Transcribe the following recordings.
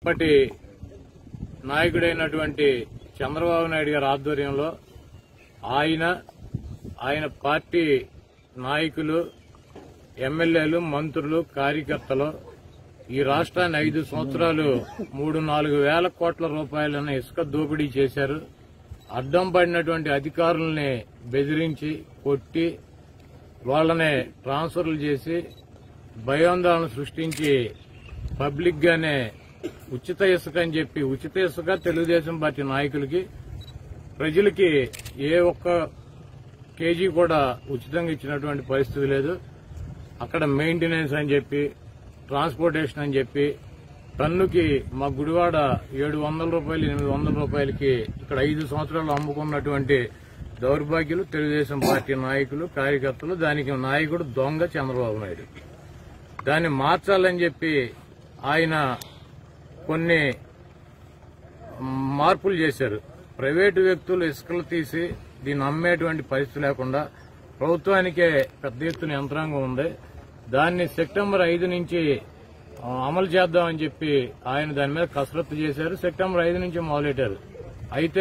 ఇప్పటి నాయకుడైనటువంటి చంద్రబాబు నాయుడు గారి ఆధ్వర్యంలో ఆయన ఆయన పార్టీ నాయకులు ఎమ్మెల్యేలు మంత్రులు కార్యకర్తలు ఈ రాష్ట్రాన్ని ఐదు సంవత్సరాలు మూడు నాలుగు వేల కోట్ల రూపాయలను ఇసుక దోపిడీ చేశారు అడ్డం పడినటువంటి అధికారుల్ని బెదిరించి కొట్టి వాళ్ళని ట్రాన్స్ఫర్లు చేసి భయాందోళన సృష్టించి పబ్లిక్ గానే ఉచిత ఇసుక అని చెప్పి ఉచిత ఇసుక తెలుగుదేశం పార్టీ నాయకులకి ప్రజలకి ఏ ఒక్క కేజీ కూడా ఉచితంగా ఇచ్చినటువంటి పరిస్థితి లేదు అక్కడ మెయింటెనెన్స్ అని చెప్పి ట్రాన్స్పోర్టేషన్ అని చెప్పి టన్నుకి మా గుడివాడ ఏడు వందల రూపాయలు ఎనిమిది వందల రూపాయలకి ఇక్కడ ఐదు సంవత్సరాలు అమ్ముకున్నటువంటి దౌర్భాగ్యులు తెలుగుదేశం పార్టీ నాయకులు కార్యకర్తలు దానికి నాయకుడు దొంగ చంద్రబాబు నాయుడు దాన్ని మార్చాలని చెప్పి ఆయన కొన్ని మార్పులు చేశారు ప్రైవేటు వ్యక్తులు ఇసుకలు తీసి దీన్ని అమ్మేటువంటి పరిస్థితి లేకుండా ప్రభుత్వానికే పెద్ద ఎత్తున యంత్రాంగం ఉంది దాన్ని సెప్టెంబర్ ఐదు నుంచి ఆ, అమలు చేద్దామని చెప్పి ఆయన దాని మీద కసరత్తు చేశారు సెప్టెంబర్ ఐదు నుంచి మొదలెట్టారు అయితే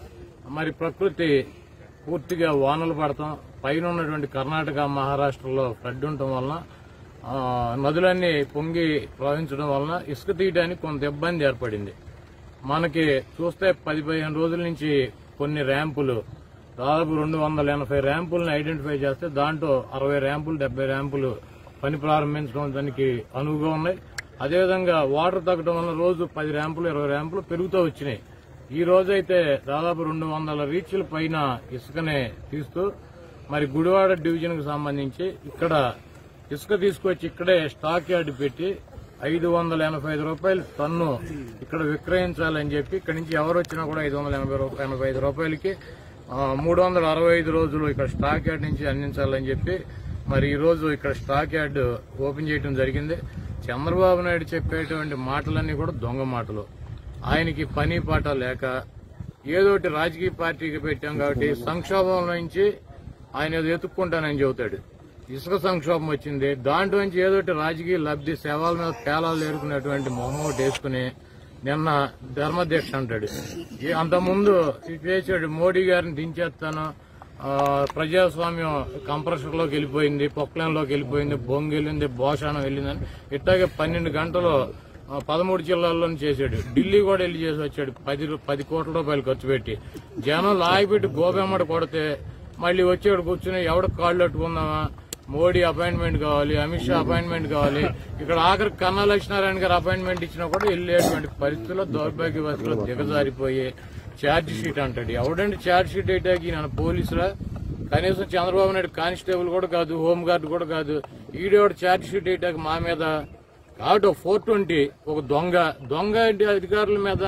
మరి ప్రకృతి పూర్తిగా వానలు పడతాం పైన ఉన్నటువంటి కర్ణాటక మహారాష్ట్రలో ఫ్లడ్ ఉండటం వలన ఆ, నదులన్నీ పొంగి ప్రవహించడం వలన ఇసుక తీయడానికి కొంత ఇబ్బంది ఏర్పడింది మనకి చూస్తే పది పదిహేను రోజుల నుంచి కొన్ని ర్యాంపులు దాదాపు రెండు వందల ఎనభై ర్యాంపులను ఐడెంటిఫై చేస్తే దాంట్లో అరవై ర్యాంపులు డెబ్బై ర్యాంపులు పని ప్రారంభించడం దానికి అనువుగా ఉన్నాయి అదేవిధంగా వాటర్ తగ్గడం వల్ల రోజు పది ర్యాంపులు ఇరవై ర్యాంపులు పెరుగుతూ వచ్చినాయి ఈ రోజైతే దాదాపు రెండు వందల రీచ్ల పైన ఇసుకనే తీస్తూ మరి గుడివాడ డివిజన్ కు సంబంధించి ఇక్కడ ఇసుక తీసుకొచ్చి ఇక్కడే స్టాక్ యార్డ్ పెట్టి ఐదు వందల ఎనభై ఐదు రూపాయలు టన్ను ఇక్కడ విక్రయించాలని చెప్పి ఇక్కడి నుంచి ఎవరు వచ్చినా కూడా ఐదు వందల ఎనభై రూపాయలు ఎనభై ఐదు రూపాయలకి మూడు వందల అరవై ఐదు రోజులు ఇక్కడ స్టాక్ యార్డ్ నుంచి అందించాలని చెప్పి మరి ఈ రోజు ఇక్కడ స్టాక్ యార్డ్ ఓపెన్ చేయడం జరిగింది చంద్రబాబు నాయుడు చెప్పేటువంటి మాటలన్నీ కూడా దొంగ మాటలు ఆయనకి పని పాట లేక ఏదోటి రాజకీయ పార్టీకి పెట్టాం కాబట్టి సంక్షోభం నుంచి ఆయన ఏదో ఎత్తుక్కుంటానని చెబుతాడు ఇసుక సంక్షోభం వచ్చింది దాంట్లో నుంచి ఏదోటి రాజకీయ లబ్ధి సేవల మీద పేలాలు ఏరుకునేటువంటి మొహం ఒకటి వేసుకుని నిన్న ధర్మదీక్ష అంటాడు ఈ- అంతకుముందు ఇది చేశాడు మోడీ గారిని దించేస్తాను ఆ, ప్రజాస్వామ్యం కంప్రెషర్ లోకి వెళ్ళిపోయింది పొక్లైన్లోకి వెళ్ళిపోయింది బొంగు వెళ్ళింది భోషానం వెళ్ళిందని ఇట్లాగే పన్నెండు గంటలు ఆ, పదమూడు జిల్లాల్లోనే చేశాడు ఢిల్లీ కూడా వెళ్ళి చేసి వచ్చాడు పది రూ- పది కోట్ల రూపాయలు ఖర్చు పెట్టి జనం లాగిపెట్టి గోబెమ్మడి కొడితే మళ్ళీ వచ్చాడు కూర్చుని ఎవడ కాళ్ళు అట్టుకుందామా మోడీ అపాయింట్మెంట్ కావాలి అమిత్ షా అపాయింట్మెంట్ కావాలి ఇక్కడ ఆఖరి కన్నా లక్ష్మీనారాయణ గారు అపాయింట్మెంట్ ఇచ్చినా కూడా వెళ్ళేటువంటి పరిస్థితుల్లో దౌర్భాగ్యవస్థలో దిగజారిపోయి ఛార్జ్ షీట్ అంటాడు ఎవడంటే ఛార్జ్ షీట్ వేయటానికి నన్ను పోలీసులా కనీసం చంద్రబాబు నాయుడు కానిస్టేబుల్ కూడా కాదు హోంగార్డ్ కూడా కాదు ఈడేవాడు ఛార్జ్ షీట్ వేయటానికి మా మీద కాబట్టి ఒక ఫోర్ ట్వంటీ ఒక దొంగ దొంగ ఇంటి అధికారుల మీద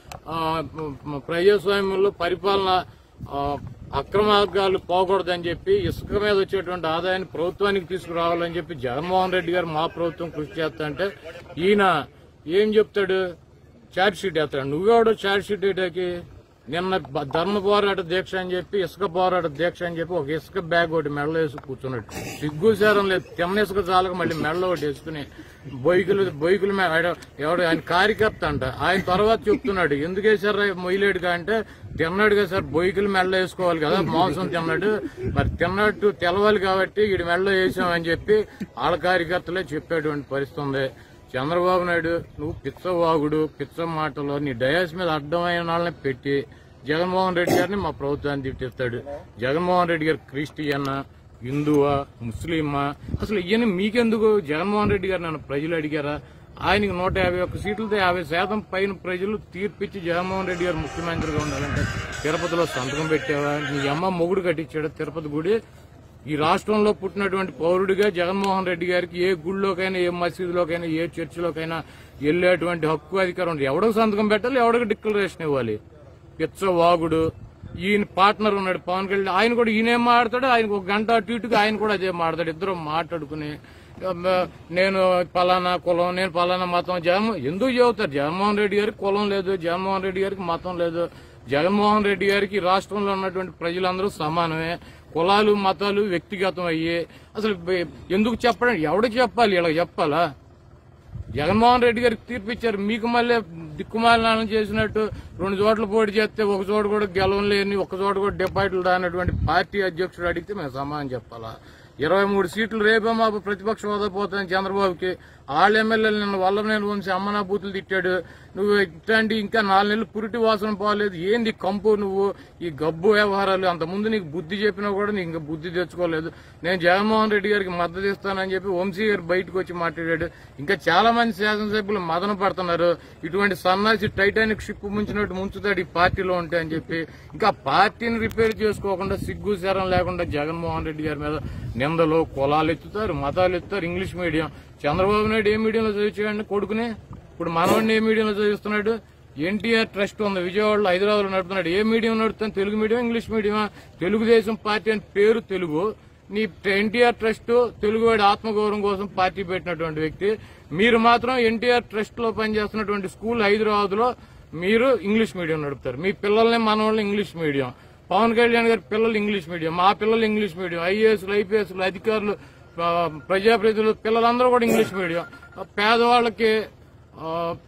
ప్రజాస్వామ్యంలో పరిపాలన ఆ, అక్రమార్గాలు పోకూడదని చెప్పి ఇసుక మీద వచ్చేటువంటి ఆదాయాన్ని ప్రభుత్వానికి తీసుకురావాలని చెప్పి జగన్మోహన్ రెడ్డి గారు మా ప్రభుత్వం కృషి చేస్తా అంటే ఈయన ఏం చెప్తాడు ఛార్జ్ షీట్ వేస్తాడు నువ్వెవడో ఛార్జ్ షీట్ వేయటానికి నిన్న బ- ధర్మ పోరాట దీక్ష అని చెప్పి ఇసుక పోరాట దీక్ష అని చెప్పి ఒక ఇసుక బ్యాగ్ ఒకటి మెడలో వేసి కూర్చున్నాడు సిగ్గుసారం లేదు తిన్న ఇసుక చాలక మళ్ళీ మెడలో ఒకటి వేసుకుని బొయ్కులు బొయ్కుల మీద ఆడ- ఎవడు ఆయన కార్యకర్త అంట ఆయన తర్వాత చెప్తున్నాడు ఎందుకు వేసారా మొయ్యలేడుగా అంటే తిన్నాడుగా సార్ బొయ్కులు మెడలో వేసుకోవాలి కదా మాంసం తిన్నాడు మరి తిన్నట్టు తెలవాలి కాబట్టి వీడి మెడలో వేసామని చెప్పి వాళ్ళ కార్యకర్తలే చెప్పేటువంటి పరిస్థితి ఉంది చంద్రబాబు నాయుడు నువ్వు పిచ్చవాగుడు పిచ్చ మాటలు నీ డయాస్ మీద అడ్డమైన వాళ్ళని పెట్టి జగన్మోహన్ రెడ్డి గారిని మా ప్రభుత్వాన్ని తిట్టిస్తాడు జగన్మోహన్ రెడ్డి గారు క్రిస్టియన్నా హిందువా ముస్లిమా అసలు ఇవన్నీ మీకెందుకు జగన్మోహన్ రెడ్డి గారు నన్ను ప్రజలు అడిగారా ఆయనకి నూట యాభై ఒక్క సీట్లతో యాభై శాతం పైన ప్రజలు తీర్పిచ్చి జగన్మోహన్ రెడ్డి గారు ముఖ్యమంత్రిగా ఉండాలంటే తిరుపతిలో సంతకం పెట్టావా నీ అమ్మ మొగుడు కట్టించాడు తిరుపతి గుడి ఈ రాష్ట్రంలో పుట్టినటువంటి పౌరుడిగా జగన్మోహన్ రెడ్డి గారికి ఏ గుళ్ళోకైనా ఏ మసీదులోకైనా ఏ చర్చిలోకైనా వెళ్ళేటువంటి హక్కు అధికారం ఉంది ఎవడికి సంతకం పెట్టాలి ఎవడికి డిక్లరేషన్ ఇవ్వాలి పిచ్చవాగుడు ఈయన పార్ట్నర్ ఉన్నాడు పవన్ కళ్యాణ్ ఆయన కూడా ఈయనేం మాట్లాడతాడు ఆయనకు ఒక గంట అటు ఇటుగా ఆయన కూడా అదే మాట్లాడు ఇద్దరు మాట్లాడుకుని అమ్మ, నేను పలానా కులం నేను పలానా మతం జగన్మోహన్ ఎందుకు చెబుతారు జగన్మోహన్ రెడ్డి గారికి కులం లేదు జగన్మోహన్ రెడ్డి గారికి మతం లేదు జగన్మోహన్ రెడ్డి గారికి ఈ రాష్ట్రంలో ఉన్నటువంటి ప్రజలందరూ సమానమే కులాలు మతాలు వ్యక్తిగతం అయ్యి అసలు బె- ఎందుకు చెప్పడం ఎవడికి చెప్పాలి ఇలా చెప్పాలా జగన్మోహన్ రెడ్డి గారికి తీర్పిచ్చారు మీకు మళ్ళీ దిక్కుమాలను చేసినట్టు రెండు చోట్ల పోటీ చేస్తే ఒక చోట కూడా గెలవలేని ఒక చోట కూడా డిపాజిట్లు రానటువంటి పార్టీ అధ్యక్షుడు అడిగితే మేము సమాధానం చెప్పాలా ఇరవై మూడు సీట్లు రేపే మాకు ప్రతిపక్ష హోదా పోతుంది చంద్రబాబుకి వాళ్ళ ఎమ్మెల్యేలు నిన్న వల్ల నేను వంశీ అమ్మనా బూతులు తిట్టాడు నువ్వు ఇట్లాంటి ఇంకా నాలుగు నెలలు పురిటి వాసన పోలేదు ఏంది కంపు నువ్వు ఈ గబ్బు వ్యవహారాలు అంత ముందు నీకు బుద్ధి చెప్పినా కూడా నీకు ఇంకా బుద్ధి తెచ్చుకోలేదు నేను జగన్మోహన్ రెడ్డి గారికి మద్దతు ఇస్తానని చెప్పి వంశీ గారు బయటకు వచ్చి మాట్లాడాడు ఇంకా చాలా మంది శాసనసభ్యులు మదన పడుతున్నారు ఇటువంటి సన్నాసి టైటానిక్ షిప్ ముంచినట్టు ముంచుతాడు ఈ పార్టీలో ఉంటే అని చెప్పి ఇంకా పార్టీని రిపేర్ చేసుకోకుండా సిగ్గు శరం లేకుండా జగన్మోహన్ రెడ్డి గారి మీద నిందలు కులాలు ఎత్తుతారు మతాలు ఎత్తుతారు ఇంగ్లీష్ మీడియం చంద్రబాబు నాయుడు ఏ మీడియంలో చదివించాడు కొడుకుని ఇప్పుడు మనవాడిని ఏ మీడియంలో చదివిస్తున్నాడు ఎన్టీఆర్ ట్రస్ట్ ఉంది విజయవాడలో హైదరాబాద్ లో నడుపుతున్నాడు ఏ మీడియం నడుపుతాను తెలుగు మీడియం ఇంగ్లీష్ మీడియమా తెలుగుదేశం పార్టీ అని పేరు తెలుగు నీ ఎన్టీఆర్ ట్రస్ట్ తెలుగువాడి ఆత్మగౌరవం కోసం పార్టీ పెట్టినటువంటి వ్యక్తి మీరు మాత్రం ఎన్టీఆర్ ట్రస్ట్ లో పనిచేస్తున్నటువంటి స్కూల్ హైదరాబాద్ లో మీరు ఇంగ్లీష్ మీడియం నడుపుతారు మీ పిల్లల్ని మన వాళ్ళు ఇంగ్లీష్ మీడియం పవన్ కళ్యాణ్ గారి పిల్లలు ఇంగ్లీష్ మీడియం మా పిల్లలు ఇంగ్లీష్ మీడియం ఐఏఎస్లు ఐపీఎస్లు అధికారులు ఆ, ప్రజాప్రతినిధులు పిల్లలందరూ కూడా ఇంగ్లీష్ మీడియం ఆ, పేదవాళ్ళకి ఆ,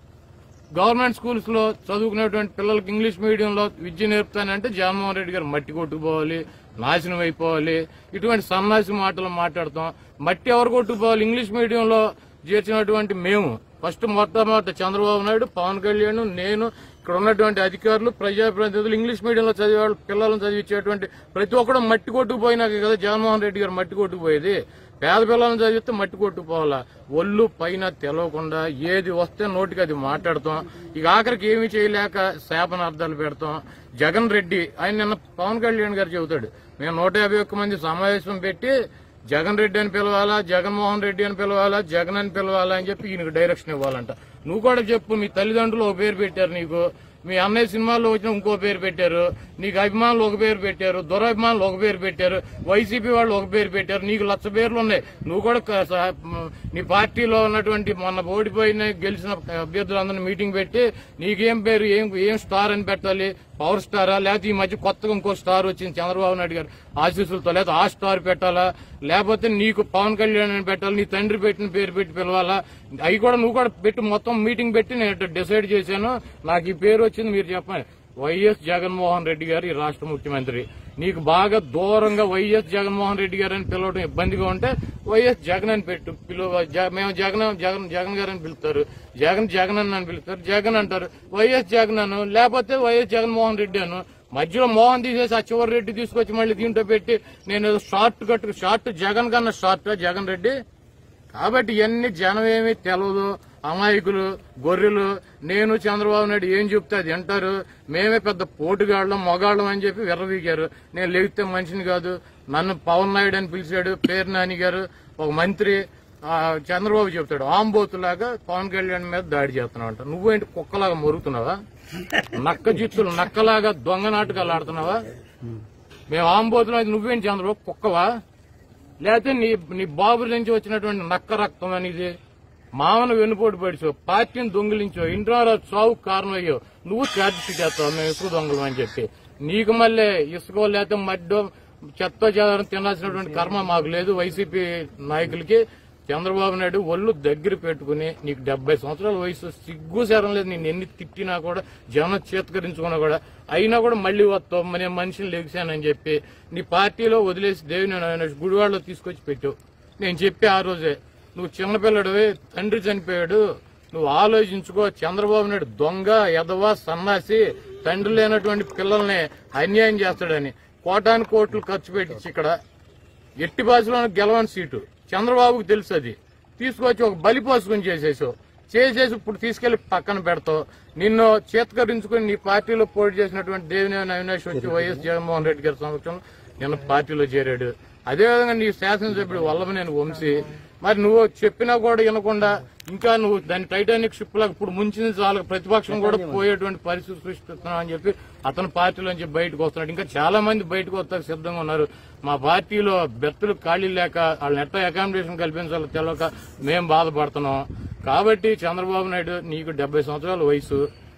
గవర్నమెంట్ స్కూల్స్ లో చదువుకునేటువంటి పిల్లలకి ఇంగ్లీష్ మీడియంలో విద్య నేర్పుతానంటే జగన్మోహన్ రెడ్డి గారు మట్టి కొట్టుకుపోవాలి నాశనం అయిపోవాలి ఇటువంటి సన్నాసి మాటలు మాట్లాడతాం మట్టి ఎవరు కొట్టుకుపోవాలి ఇంగ్లీష్ మీడియంలో చేర్చినటువంటి మేము ఫస్ట్ మొట్టమొదటి చంద్రబాబు నాయుడు పవన్ కళ్యాణ్ నేను ఇక్కడ ఉన్నటువంటి అధికారులు ప్రజాప్రతినిధులు ఇంగ్లీష్ మీడియంలో చదివే వాళ్ళు పిల్లలను చదివించేటువంటి ప్రతి ఒక్కడు మట్టి కొట్టుకుపోయినాక కదా జగన్మోహన్ రెడ్డి గారు మట్టి కొట్టుకుపోయేది పేద పిల్లలను చదివిస్తే మట్టి కొట్టుకోవాలా ఒళ్ళు పైన తెలవకుండా ఏది వస్తే నోటికి అది మాట్లాడతాం ఇక ఆఖరికి ఏమీ చేయలేక శాపనార్థాలు పెడతాం జగన్ రెడ్డి ఆయన నిన్న పవన్ కళ్యాణ్ గారు చెబుతాడు మేము నూట యాభై ఒక్క మంది సమావేశం పెట్టి జగన్ రెడ్డి అని పిలవాలా జగన్మోహన్ రెడ్డి అని పిలవాలా జగన్ అని పిలవాలా అని చెప్పి ఈయనకు డైరెక్షన్ ఇవ్వాలంట నువ్వు కూడా చెప్పు మీ తల్లిదండ్రులు ఒక పేరు పెట్టారు నీకు మీ అన్నయ్య సినిమాల్లో వచ్చిన ఇంకో పేరు పెట్టారు నీకు అభిమానులు ఒక పేరు పెట్టారు దురభిమానులు ఒక పేరు పెట్టారు వైసీపీ వాళ్ళు ఒక పేరు పెట్టారు నీకు లక్ష పేర్లు ఉన్నాయి నువ్వు కూడా క- స- మ్, నీ పార్టీలో ఉన్నటువంటి మొన్న ఓడిపోయిన గెలిచిన అభ్యర్థులందరినీ మీటింగ్ పెట్టి నీకేం పేరు ఏం ఏం స్టార్ అని పెట్టాలి పవర్ స్టారా లేకపోతే ఈ మధ్య కొత్తగా ఇంకో స్టార్ వచ్చింది చంద్రబాబు నాయుడు గారు ఆశీస్సులతో లేకపోతే ఆ స్టార్ పెట్టాలా లేకపోతే నీకు పవన్ కళ్యాణ్ అని పెట్టాలి నీ తండ్రి పెట్టిన పేరు పెట్టి పిలవాలా అవి కూడా నువ్వు కూడా పెట్టి మొత్తం మీటింగ్ పెట్టి నేను డిసైడ్ చేశాను నాకు ఈ పేరు వచ్చింది మీరు చెప్పండి వైఎస్ జగన్మోహన్ రెడ్డి గారు ఈ రాష్ట్ర ముఖ్యమంత్రి నీకు బాగా దూరంగా వైఎస్ జగన్మోహన్ రెడ్డి గారు అని పిలవడం ఇబ్బందిగా ఉంటే వైఎస్ జగన్ అని పెట్టు పిలువ జ- మేము జగన్ జగన్ జగన్ గారు అని పిలుస్తారు జగన్ జగన్ అని అని పిలుస్తారు జగన్ అంటారు వైఎస్ జగన్ అను లేకపోతే వైఎస్ జగన్మోహన్ రెడ్డి అను మధ్యలో మోహన్ తీసేసి ఆ చివరి రెడ్డి తీసుకొచ్చి మళ్ళీ దీంట్లో పెట్టి నేను ఏదో షార్ట్ కట్ షార్ట్ జగన్ కన్నా షార్ట్ జగన్ రెడ్డి కాబట్టి ఇవన్నీ జనం ఏమీ తెలవదు అమాయకులు గొర్రెలు నేను చంద్రబాబు నాయుడు ఏం చెప్తే అది వింటారు మేమే పెద్ద పోటుగాళ్ళం మొగాళ్ళం అని చెప్పి విర్రవీగారు నేను లేగితే మనిషిని కాదు నన్ను పవన్ నాయుడు అని పిలిచాడు పేరు నాని గారు ఒక మంత్రి ఆ, చంద్రబాబు చెప్తాడు ఆంబోతులాగా పవన్ కళ్యాణ్ మీద దాడి చేస్తున్నావు అంట నువ్వేంటి కుక్కలాగా మొరుగుతున్నావా నక్క జిత్తులు నక్కలాగా దొంగ నాటకాలు ఆడుతున్నావా మేము ఆంబోతులు అయితే నువ్వేంటి చంద్రబాబు కుక్కవా లేకపోతే నీ నీ బాబు నుంచి వచ్చినటువంటి నక్క రక్తం అనేది మామను వెన్నుపోటు పడిచావు పార్టీని దొంగిలించావు ఇంట్లో చావు కారణం అయ్యో నువ్వు ఛార్జ్ షీట్ వేస్తావు మేము ఇసుక దొంగలం అని చెప్పి నీకు మళ్ళీ ఇసుకో లేకపోతే మడ్డో చెత్త చెదారం తినాల్సినటువంటి కర్మ మాకు లేదు వైసీపీ నాయకులకి చంద్రబాబు నాయుడు ఒళ్ళు దగ్గర పెట్టుకుని నీకు డెబ్బై సంవత్సరాల వయసు సిగ్గు శరం లేదు నేను ఎన్ని తిట్టినా కూడా జనం చేత్కరించుకున్నా కూడా అయినా కూడా మళ్ళీ వస్తావు మరి నేను మనిషిని లెగిశానని చెప్పి నీ పార్టీలో వదిలేసి దేవుని ఆయన గుడివాడలో తీసుకొచ్చి పెట్టావు నేను చెప్పి ఆ రోజే నువ్వు చిన్నపిల్లడివి తండ్రి చనిపోయాడు నువ్వు ఆలోచించుకో చంద్రబాబు నాయుడు దొంగ ఎదవ సన్నాసి తండ్రి లేనటువంటి పిల్లల్ని అన్యాయం చేస్తాడని కోటాను కోట్లు ఖర్చు పెట్టించి ఇక్కడ ఎట్టి భాషలో గెలవని సీటు చంద్రబాబుకు తెలుసు అది తీసుకొచ్చి ఒక బలి పోసుకుని చేసేసావు చేసేసి ఇప్పుడు తీసుకెళ్లి పక్కన పెడతావు నిన్ను చేతకరించుకుని నీ పార్టీలో పోటీ చేసినటువంటి దేవినేని అవినాష్ వచ్చి వైఎస్ జగన్మోహన్ రెడ్డి గారి సమక్షంలో నిన్న పార్టీలో చేరాడు అదేవిధంగా నీ శాసనసభ్యుడు వల్లభనేని వంశీ మరి నువ్వు చెప్పినా కూడా వినకుండా ఇంకా నువ్వు దాని టైటానిక్ షిప్ లాగా ఇప్పుడు ముంచింది చాలా ప్రతిపక్షం కూడా పోయేటువంటి పరిస్థితి సృష్టిస్తున్నావు అని చెప్పి అతని పార్టీలోంచి బయటకు వస్తున్నాడు ఇంకా చాలా మంది బయటకు వస్తాకు సిద్ధంగా ఉన్నారు మా పార్టీలో బెర్తులు ఖాళీ లేక వాళ్ళని ఎట్లా అకామిడేషన్ కల్పించాలో తెలియక మేము బాధపడుతున్నాం కాబట్టి చంద్రబాబు నాయుడు నీకు డెబ్బై సంవత్సరాల వయసు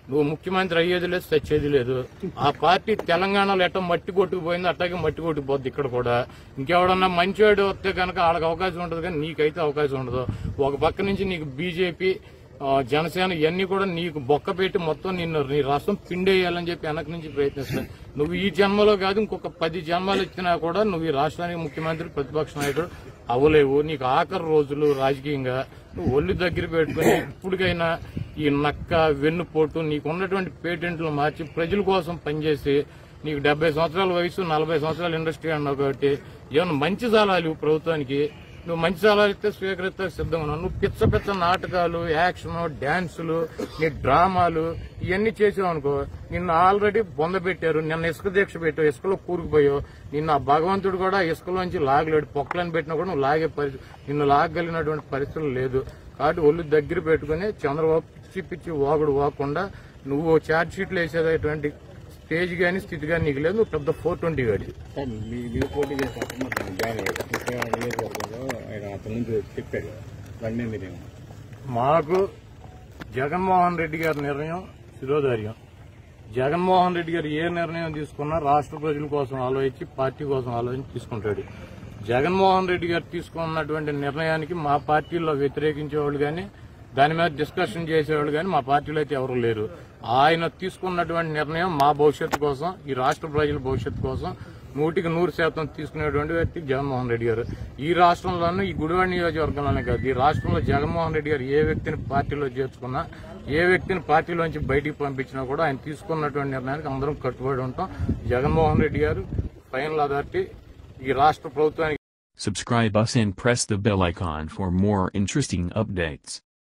నువ్వు ముఖ్యమంత్రి అయ్యేది లేదు చచ్చేది లేదు ఆ పార్టీ తెలంగాణలో ఎట్ట మట్టి కొట్టుకుపోయింది అట్లాగే మట్టి కొట్టుకుపోద్ది ఇక్కడ కూడా ఇంకెవడన్నా మంచివాడు వస్తే కనుక వాళ్ళకి అవకాశం ఉంటుంది కానీ నీకైతే అవకాశం ఉండదు ఒక పక్క నుంచి నీకు బీజేపీ ఆ, జనసేన ఇవన్నీ కూడా నీకు బొక్క పెట్టి మొత్తం నిన్ను నీ రాష్ట్రం పిండేయాలని చెప్పి వెనక నుంచి ప్రయత్నిస్తాయి నువ్వు ఈ జన్మలో కాదు ఇంకొక పది జన్మలు ఇచ్చినా కూడా నువ్వు ఈ రాష్ట్రానికి ముఖ్యమంత్రి ప్రతిపక్ష నాయకుడు అవ్వలేవు నీకు ఆఖరి రోజులు రాజకీయంగా నువ్వు ఒళ్ళు దగ్గర పెట్టుకుని ఇప్పటికైనా ఈ నక్క వెన్నుపోటు నీకు ఉన్నటువంటి పేటెంట్లు మార్చి ప్రజల కోసం పనిచేసి నీకు డెబ్బై సంవత్సరాల వయసు నలభై సంవత్సరాల ఇండస్ట్రీ అన్నావు కాబట్టి ఏమన్నా మంచి సలహాలు ఇవ్వు ప్రభుత్వానికి నువ్వు మంచి సలహాలు ఇస్తే స్వీకరిస్తే సిద్ధంగా ఉన్నావు నువ్వు పిచ్చ పిచ్చ నాటకాలు యాక్షన్ డాన్సులు నీ డ్రామాలు ఇవన్నీ చేసావు అనుకో నిన్ను ఆల్రెడీ బొంద పెట్టారు నిన్న ఇసుక దీక్ష పెట్టావు ఇసుకలో కూరుకుపోయావు నిన్న ఆ భగవంతుడు కూడా ఇసుకలోంచి లాగలేడు పొక్కలను పెట్టినా కూడా నువ్వు లాగే పరిస్థితి నిన్ను లాగగలిగినటువంటి పరిస్థితులు లేదు కాబట్టి ఒళ్ళు దగ్గర పెట్టుకుని చంద్రబాబు పిచ్చి పిచ్చి వాగుడు వాకుండా నువ్వు ఛార్జ్ షీట్లు వేసేటటువంటి స్టేజ్ గానీ స్థితి గానీ నీకు లేదు నువ్వు పెద్ద ఫోర్ ట్వంటీ గాడి సార్ మీ మీరు పోటీ చేసే అతను మాత్రం జాయిన్ అయ్యారు ఇక్కడ నియోజకవర్గంలో ఆయన అతని నుంచి చెప్పాడు రండి మీరేమో మాకు జగన్మోహన్ రెడ్డి గారి నిర్ణయం శిరోధార్యం జగన్మోహన్ రెడ్డి గారు ఏ నిర్ణయం తీసుకున్నా రాష్ట్ర ప్రజల కోసం ఆలోచించి పార్టీ కోసం ఆలోచించి తీసుకుంటాడు జగన్మోహన్ రెడ్డి గారు తీసుకున్నటువంటి నిర్ణయానికి మా పార్టీలో వ్యతిరేకించేవాళ్ళు కానీ దాని మీద డిస్కషన్ చేసేవాళ్ళు కానీ మా పార్టీలో అయితే ఎవరు లేరు ఆయన తీసుకున్నటువంటి నిర్ణయం మా భవిష్యత్తు కోసం ఈ రాష్ట్ర ప్రజల భవిష్యత్తు కోసం నూటికి నూరు శాతం తీసుకునేటువంటి వ్యక్తి జగన్మోహన్ రెడ్డి గారు ఈ రాష్ట్రంలోనూ ఈ గుడివాడ నియోజకవర్గంలోనే కాదు ఈ రాష్ట్రంలో జగన్మోహన్ రెడ్డి గారు ఏ వ్యక్తిని పార్టీలో చేర్చుకున్నా ఏ వ్యక్తిని పార్టీలోంచి బయటికి పంపించినా కూడా ఆయన తీసుకున్నటువంటి నిర్ణయానికి అందరం కట్టుబడి ఉంటాం జగన్మోహన్ రెడ్డి గారు ఫైనల్ అథారిటీ ఈ రాష్ట్ర ప్రభుత్వానికి Subscribe us and press the bell icon for more interesting updates.